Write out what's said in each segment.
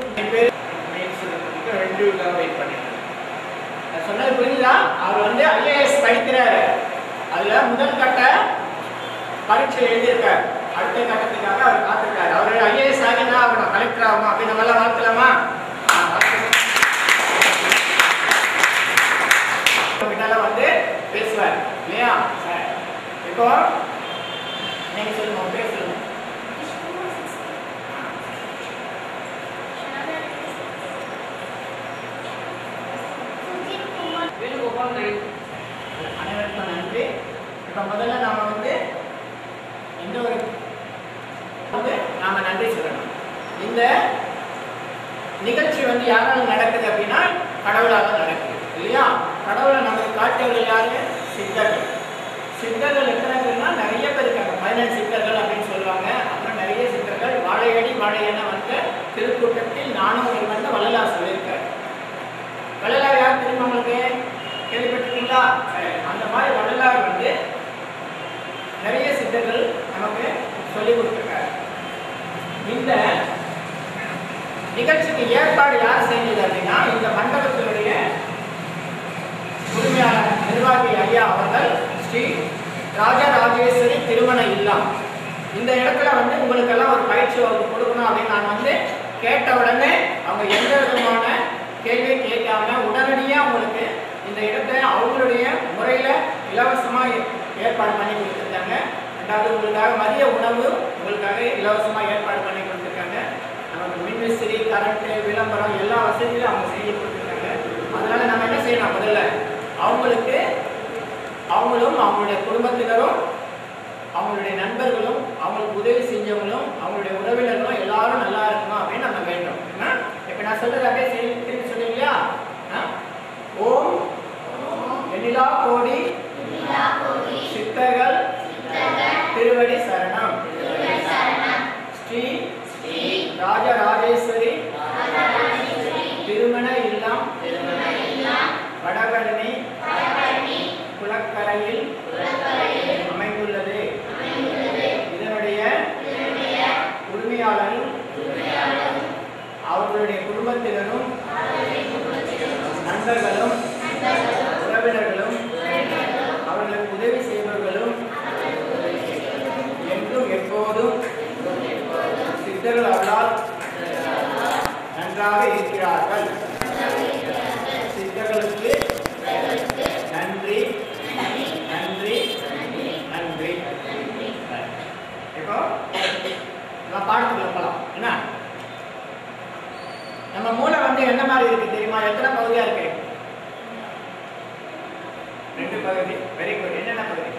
என் பேர் மெயின்ஸ் ரெண்டு இதாக வெயிட் பண்ணிட்டு நான் சொன்னது புரிஞ்சுதா அவர் வந்து ஐஏஎஸ் படிக்கிறாரு அதுல முதல் கட்ட பரீட்சை எழுதியிருக்காரு அடுத்த கட்டத்துக்காக அவர் காத்திருக்காரு அவர் ஐஏஎஸ் ஆகினா ஆகணும் கலெக்டர் ஆகணும் அப்படின்னு நம்ம எல்லாம் வாழ்த்தலாமா ஆ, வாழ்த்துக்கலாம். பின்னால வந்து பேசுவார் இல்லையா சரி. இப்போ நீங்க சொல்லுங்க உங்க பேர் சொல்லுங்க வேணுகோபால் நாயுடு அனைவருக்கும் நன்றி இப்போ முதல்ல நாம வந்து இந்த ஒரு வந்து நாம நன்றி சொல்லணும் இந்த நிகழ்ச்சி வந்து யாரால நடக்குது அப்படின்னா கடவுளால நடக்குது இல்லையா கடவுளை நமக்கு காட்டியவர்கள் யாரு சித்தர்கள் சித்தர்கள் எத்தனை பேர்னா நிறைய பேர் இருக்காங்க பதினெட்டு சித்தர்கள் அப்படின்னு சொல்லுவாங்க அப்புறம் நிறைய சித்தர்கள் வாழையடி வாழையென வந்த திருக்கூட்டத்தில் நானும் ஒருவன் வள்ளலார் சொல்லியிருக்காரு வள்ளலார் யார் தெரியுமா உங்களுக்கு கேள்விப்பட்டிருக்கீங்களா சரி. அந்த மாதிரி வள்ளலார் வந்து நிறைய சித்தர்கள் நமக்கு சொல்லி கொடுத்துருக்காரு இந்த நிகழ்ச்சிக்கு ஏற்பாடு யார் செஞ்சது அப்படின்னா இந்த மண்டபத்தினுடைய உரிமையாளர் நிர்வாகி ஐயா அவர்கள் ஸ்ரீ ராஜராஜேஸ்வரி திருமண இல்லம் இந்த இடத்துல வந்து உங்களுக்கெல்லாம் ஒரு பயிற்சி வகுப்பு கொடுக்கணும் அப்படின்னு நான் வந்து கேட்ட உடனே அவங்க எந்த விதமான கேள்வியும் கேட்காம உடனடியாக உங்களுக்கு இந்த இடத்தை அவங்களுடைய முறையில் இலவசமாக ஏற்பாடு பண்ணி கொடுத்துருக்காங்க ரெண்டாவது உங்களுக்காக மதிய உணவு உங்களுக்காக இலவசமாக ஏற்பாடு பண்ணி கொடுத்துருக்காங்க நமக்கு மின்விசிறி கரண்ட்டு விளம்பரம் எல்லா வசதியும் அவங்க செஞ்சு கொடுத்துருக்காங்க அதனால நம்ம என்ன செய்யணும் முதல்ல அவங்களுக்கு அவங்களும் அவங்களுடைய குடும்பத்தினரும் அவங்களுடைய நண்பர்களும் அவங்களுக்கு உதவி செஞ்சவங்களும் அவங்களுடைய உறவினர்களும் எல்லாரும் நல்லா இருக்கணும் அப்படின்னு நம்ம வேண்டும் என்ன? இப்ப நான் சொல்றது அப்படியே செய்தி திருப்பி சொன்னீங்களா ஆ? ஓம் எண்ணிலா கோடி சித்தர்கள் திருவடி சரணம் ஸ்ரீ ராஜராஜேஸ்வரி திருமண இல்லம் வடபழனி குளக்கரையில் அமைந்துள்ளது இதனுடைய உரிமையாளரும் அவர்களுடைய குடும்பத்தினரும் நண்பர்களும் உறவினர்களும் அவர்களுக்கு உதவி செய்பவர்களும் என்றும் எப்போதும் சித்தர்கள் அவர்களால் நன்றாக இருக்கிறார்கள் சித்தர்களுக்கு நன்றி நன்றி நன்றி இப்போ நம்ம பாடத்துக்குள்ள போகலாம் என்ன நம்ம மூளை வந்து என்ன மாதிரி இருக்கு தெரியுமா எத்தனை பகுதியா இருக்கு ரெண்டு பகுதி வெரி குட் என்னென்ன பகுதி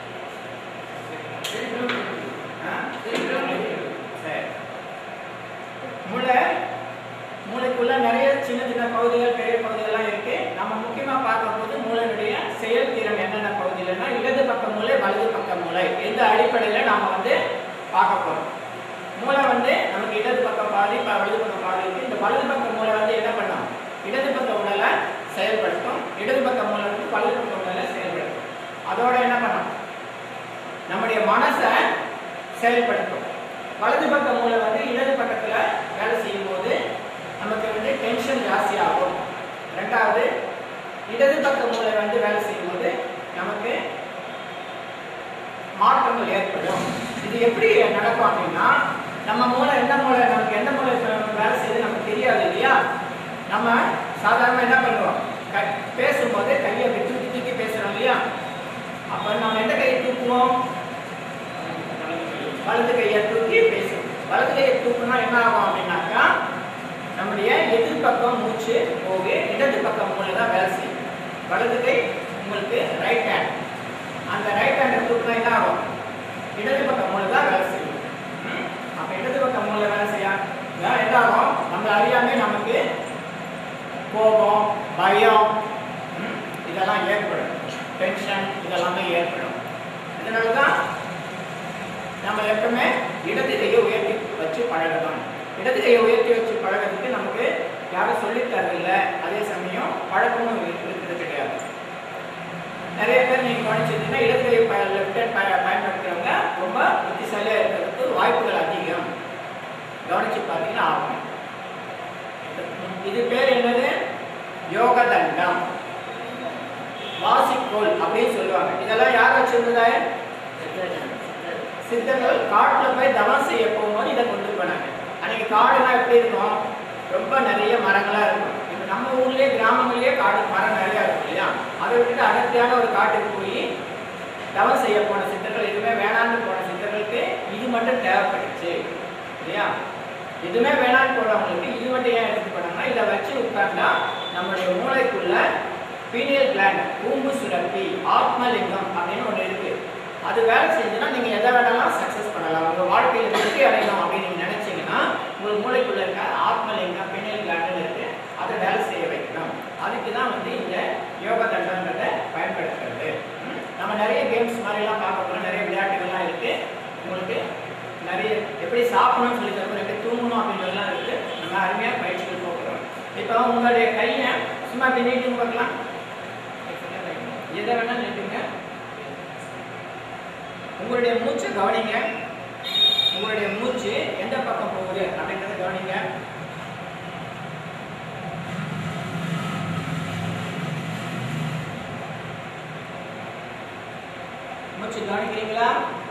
ஆ? சரி மூளை மூளைக்குள்ள நிறைய சின்ன சின்ன பகுதிகள் பெரிய பகுதிகள்லாம் இருக்கு நம்ம முக்கியமா பார்க்க போது மூளையினுடைய செயல்திறன் என்னென்ன பகுதியிலன்னா இடது பக்க மூளை வலது பக்க மூளை இந்த அடிப்படையில நாம வந்து பார்க்க போறோம் மூளை வந்து நமக்கு இடது பக்கம் பாதி ப- வலது பக்கம் பாதி இருக்கு இந்த வலது பக்க மூளை வந்து என்ன பண்ணும் இடது பக்க உடலை செயல்படுத்தும் இடது பக்க மூளை வந்து வலது பக்க உடலை செயல்படுத்தும் அதோட என்ன பண்ணும் நம்முடைய மனசை செயல்படுத்தும் வலது பக்க மூளை வந்து இடது பக்கத்துல வேலை செய்யும் போது நமக்கு வந்து டென்ஷன் ஜாஸ்தி ஆகும் ரெண்டாவது இடது பக்க மூளை வந்து வேலை செய்யும் போது நமக்கு மாற்றங்கள் ஏற்படும் இது எப்படி நடக்கும் அப்படின்னா நம்ம மூளை எந்த மூளை நமக்கு எந்த மூளை இப்ப வேலை செய்யுது நமக்கு தெரியாது இல்லையா நம்ம சாதாரண என்ன பண்ணுவோம் க- பேசும்போது கையை அப்படி தூக்கி தூக்கி பேசுறோம் இல்லையா அப்ப நம்ம எந்த கையை தூக்குவோம் வலது கையை தூக்கி பேசுவோம் வலது கையை தூக்குனா என்ன ஆகும் அப்படின்னாக்கா நம்முடைய எதிர்பக்கம் மூச்சு போகு இடது பக்கம் மூளை தான் வேலை செய்யும் வலது கை உங்களுக்கு ரைட் ஹேண்ட் அந்த ரைட் ஹேண்டை தூக்குனா என்ன ஆகும் இடது பக்கம் மூளை தான் வேலை செய்யும் ம்? அப்ப இடது பக்கம் மூளை வேலை செய்யா இதான் என்ன ஆகும் நம்மள அறியாமே நமக்கு கோபம் பயம் ம்? இதெல்லாம் ஏற்படும் டென்ஷன் இதெல்லாமே ஏற்படும் இதனால தான் நம்ம எப்பவுமே இடது கையை உயர்த்தி வச்சு பழகணும் இடது கையை உயர்த்தி வச்சு பழகிறதுக்கு நமக்கு யாரும் சொல்லித் தரதில்ல அதே சமயம் பழக்கமும் இரு- இருக்கிறது கிடையாது நிறைய பேர் நீங்க கவனிச்சிருந்தீங்கன்னா இடது கையை ப லெஃப்ட் ஹேண்ட் பய பயன்படுத்துறவங்க ரொம்ப புத்திசாலியாக இருக்கிறதுக்கு வாய்ப்புகள் அதிகம் கவனிச்சு பார்த்தீங்கன்னா ஆகும் யோகதண்டம் வாசிக்கோல் அப்படின்னு சொல்லுவாங்க இதெல்லாம் யார் வச்சிருந்ததா சித்தர்கள் காட்டுல போய் தவம் செய்ய போகும்போது இதை கொண்டு போனாங்க அன்னைக்கு காடுலாம் எப்படி இருக்கும் ரொம்ப நிறைய மரங்களா இருக்கும் இப்போ நம்ம ஊர்லயே கிராமங்கள்லயே காடு மரம் நிறைய இருக்கும் இல்லையா அதை விட்டுட்டு அடர்த்தியான ஒரு காட்டுக்கு போய் தவம் செய்ய போன சித்தர்கள் எதுவுமே வேணாம்னு போன சித்தர்களுக்கு இது மட்டும் தேவைப்பட்டுச்சு இல்லையா எதுவுமே வேணாம்னு போறவங்களுக்கு இது மட்டும் ஏன் எடுத்து போனாங்கன்னா இதை வச்சு உட்கார்ந்தா நம்முடைய மூளைக்குள்ள பீனியல் கிளாண்ட் கூம்பு சுரப்பி ஆத்மலிங்கம் அப்படின்னு ஒன்று இருக்கு அது வேலை செஞ்சுன்னா நீங்க எதை வேணாலும் சக்சஸ் பண்ணலாம் உங்க வாழ்க்கையில வெற்றி அடையணும் அப்படின்னு நீங்க நினைச்சீங்கன்னா உங்க மூளைக்குள்ள இருக்க ஆத்மலிங்கம் பீனியல் கிளாண்ட் இருக்கு அதை வேலை செய்ய வைக்கணும் அதுக்கு தான் வந்து இந்த யோக தண்டன்றதை பயன்படுத்துறது ம்? நம்ம நிறைய கேம்ஸ் மாதிரிலாம் பார்க்க போறோம் நிறைய விளையாட்டுகள்லாம் இருக்கு உங்களுக்கு நிறைய எப்படி சாப்பிடணும்னு சொல்லி தரப்போம் எப்படி தூங்கணும் அப்படின்றதெல்லாம் இருக்கு நம்ம அருமையாக பயிற்சிகள் போகிறோம் இப்போ உங்களுடைய கையை சும்மா இப்படி நீட்டி பார்க்கலாம் எதை வேணா நீட்டுங்க உங்களுடைய மூச்சை கவனிங்க உங்களுடைய மூச்சு எந்த பக்கம் போகுது அப்படின்றத கவனிங்க மூச்சு கவனிக்கிறீங்களா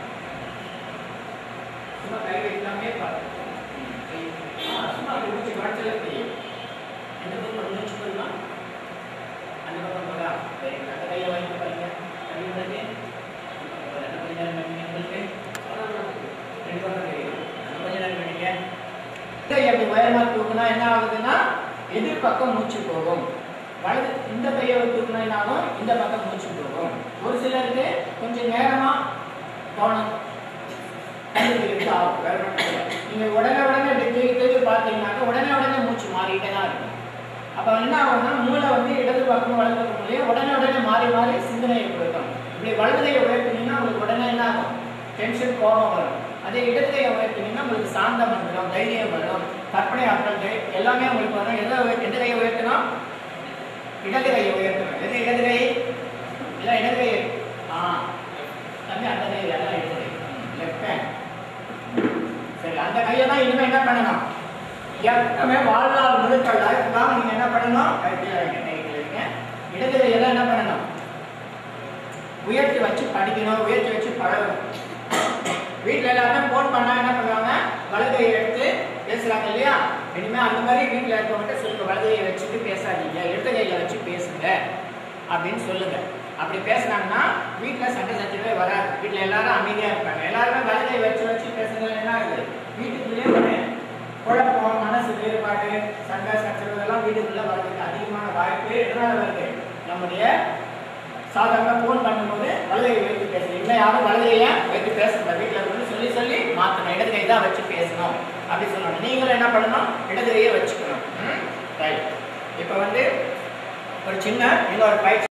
சும்மா கை வைக்காமே பாருங்க ஆ, சும்மா அப்படி மூச்சு கவனிச்சல தெரியும் எந்த பக்கம் மூச்சு போடுமா அந்த பக்கம் போதா சரி அந்த கையை வாங்கி பாருங்க கை உள்ளது என்ன கொஞ்ச நேரம் பண்ணீங்க உங்களுக்கு ரெண்டு பக்கம் தெரியும் அந்த கொஞ்ச நேரம் பண்ணீங்க கை அப்படி உயரமா தூக்குனா என்ன ஆகுதுன்னா எதிர்பக்கம் மூச்சு போகும் வலது இந்த கையை தூக்குனா என்ன ஆகும் இந்த பக்கம் மூச்சு போகும் ஒரு சிலருக்கு கொஞ்சம் நேரமா கவனம் கண்டுபிடிக்கிறது ஆகும் வேற ஒண்ணும் இல்லை. நீங்க உடனே உடனே இப்படி தூக்கி தூக்கி பார்த்தீங்கன்னாக்க உடனே உடனே மூச்சு மாறிட்டே தான் இருக்கும் அப்ப என்ன ஆகும்னா மூளை வந்து இடது பக்கம் வலது பக்கம் மூலையும் உடனே உடனே மாறி மாறி சிந்தனையை கொடுக்கும் இப்படி வலது கையை உயர்த்தினீங்கன்னா உங்களுக்கு உடனே என்ன ஆகும் டென்ஷன் கோபம் வரும் அதே இடது கையை உயர்த்தினீங்கன்னா உங்களுக்கு சாந்தம் வந்துடும் தைரியம் வரும் கற்பனை ஆற்றல் தை- எல்லாமே உங்களுக்கு வரும் எதை உயர்- எந்த கையை உயர்த்தணும் இடது கையை உயர்த்தணும் எது இடது கை இல்லை இடது கை ஆ தம்பி அந்த கை அதான் இடது கை லெஃப்ட் ஹேண்ட் சரி அந்த கையை தான் இனிமே என்ன பண்ணணும் எப்பவுமே வாழ்நாள் முழுக்க லைஃப் தான் நீங்க என்ன பண்ணணும் கைப்பில் வைங்க கைப்பில் வைங்க இடது கையெல்லாம் என்ன பண்ணணும் உயர்த்தி வச்சு படிக்கணும் உயர்த்தி வச்சு பழகணும் வீட்டில் எல்லாருமே ஃபோன் பண்ணா என்ன பண்ணுவாங்க வலது கையை எடுத்து பேசுறாங்க இல்லையா இனிமே அந்த மாதிரி வீட்டில் இருக்கவங்ககிட்ட சொல்லுங்க வலது கையை வச்சுட்டு பேசாதீங்க இடது கையில வச்சு பேசுங்க அப்படின்னு சொல்லுங்க அப்படி பேசுனாங்கன்னா வீட்டில் சண்டை சச்சரவே வராது வீட்டில் எல்லாரும் அமைதியாக இருப்பாங்க எல்லாருமே வலது கையை வச்சு வச்சு பேசுறது என்ன ஆகுது வீட்டுக்குள்ளேயே ஒரு குழப்பம் மனசு வேறுபாடு சண்டை சச்சரவு இதெல்லாம் வீட்டுக்குள்ள வர்றதுக்கு அதிகமான வாய்ப்பு எதனால வருது நம்முடைய சாதாரண ஃபோன் பண்ணும்போது வலதையை வைத்து பேசணும் இல்லை யாரும் வலதையை வைத்து பேசக்கூடாது வீட்டில் வந்து சொல்லி சொல்லி மாற்றணும் இடது கை தான் வச்சு பேசணும் அப்படி சொல்லணும் நீங்களும் என்ன பண்ணணும் இடது கையை வச்சுக்கணும் ரைட் இப்போ வந்து ஒரு சின்ன இன்னொரு பயிற்சி